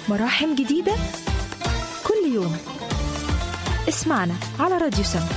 مراحم جديدة كل يوم اسمعنا على راديو سما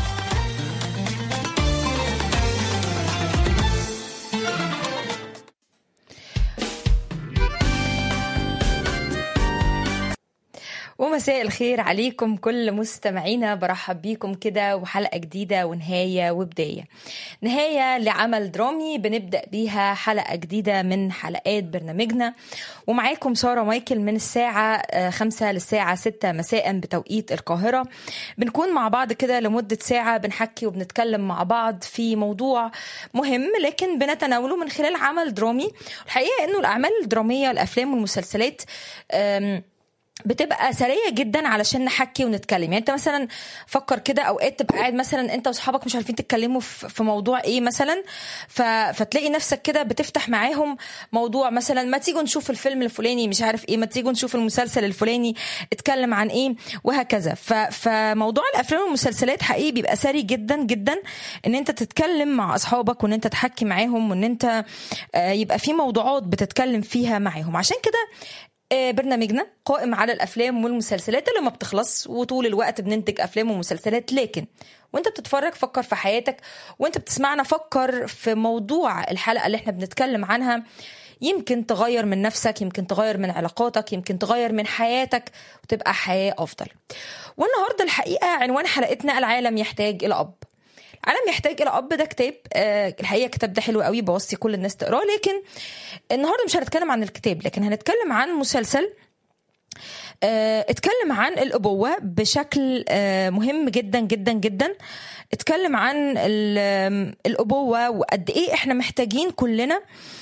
ومساء الخير عليكم كل مستمعينا برحب بيكم كده وحلقة جديدة ونهاية وبداية نهاية لعمل درامي بنبدأ بيها حلقة جديدة من حلقات برنامجنا ومعاكم سارة مايكل من الساعة خمسة للساعة ستة مساء بتوقيت القاهرة بنكون مع بعض كده لمدة ساعة بنحكي وبنتكلم مع بعض في موضوع مهم لكن بنتناوله من خلال عمل درامي الحقيقة انه الأعمال الدرامية الأفلام والمسلسلات بتبقى سريه جدا علشان نحكي ونتكلم يعني انت مثلا فكر كده اوقات تبقى قاعد مثلا انت واصحابك مش عارفين تتكلموا في موضوع ايه مثلا ف... فتلاقي نفسك كده بتفتح معاهم موضوع مثلا ما تيجوا نشوف الفيلم الفلاني مش عارف ايه ما تيجوا نشوف المسلسل الفلاني اتكلم عن ايه وهكذا ف... فموضوع الافلام والمسلسلات حقيقي بيبقى سري جدا جدا ان انت تتكلم مع اصحابك وان انت تحكي معاهم وان انت يبقى في موضوعات بتتكلم فيها معاهم عشان كده برنامجنا قائم على الافلام والمسلسلات اللي ما بتخلص وطول الوقت بننتج افلام ومسلسلات لكن وانت بتتفرج فكر في حياتك وانت بتسمعنا فكر في موضوع الحلقه اللي احنا بنتكلم عنها يمكن تغير من نفسك يمكن تغير من علاقاتك يمكن تغير من حياتك وتبقى حياه افضل والنهارده الحقيقه عنوان حلقتنا العالم يحتاج الى اب العالم يحتاج الى اب ده كتاب آه الحقيقه الكتاب ده حلو قوي بوصي كل الناس تقراه لكن النهارده مش هنتكلم عن الكتاب لكن هنتكلم عن مسلسل آه اتكلم عن الابوه بشكل آه مهم جدا جدا جدا اتكلم عن الابوه وقد ايه احنا محتاجين كلنا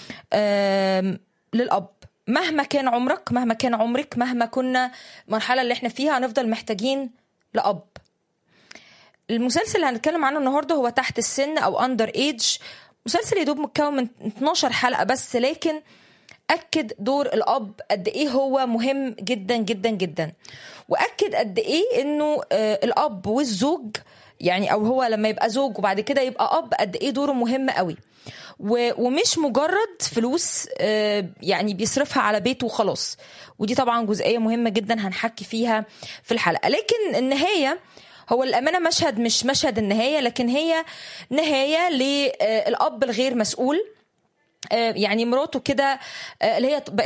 للاب مهما كان عمرك مهما كان عمرك مهما كنا المرحله اللي احنا فيها هنفضل محتاجين لاب المسلسل اللي هنتكلم عنه النهارده هو تحت السن او اندر ايج مسلسل يدوب متكون من 12 حلقه بس لكن اكد دور الاب قد ايه هو مهم جدا جدا جدا واكد قد ايه انه الاب والزوج يعني او هو لما يبقى زوج وبعد كده يبقى اب قد ايه دوره مهم قوي ومش مجرد فلوس يعني بيصرفها على بيته وخلاص ودي طبعا جزئيه مهمه جدا هنحكي فيها في الحلقه لكن النهايه هو الأمانة مشهد مش مشهد النهاية لكن هي نهاية للأب الغير مسؤول يعني مراته كده اللي هي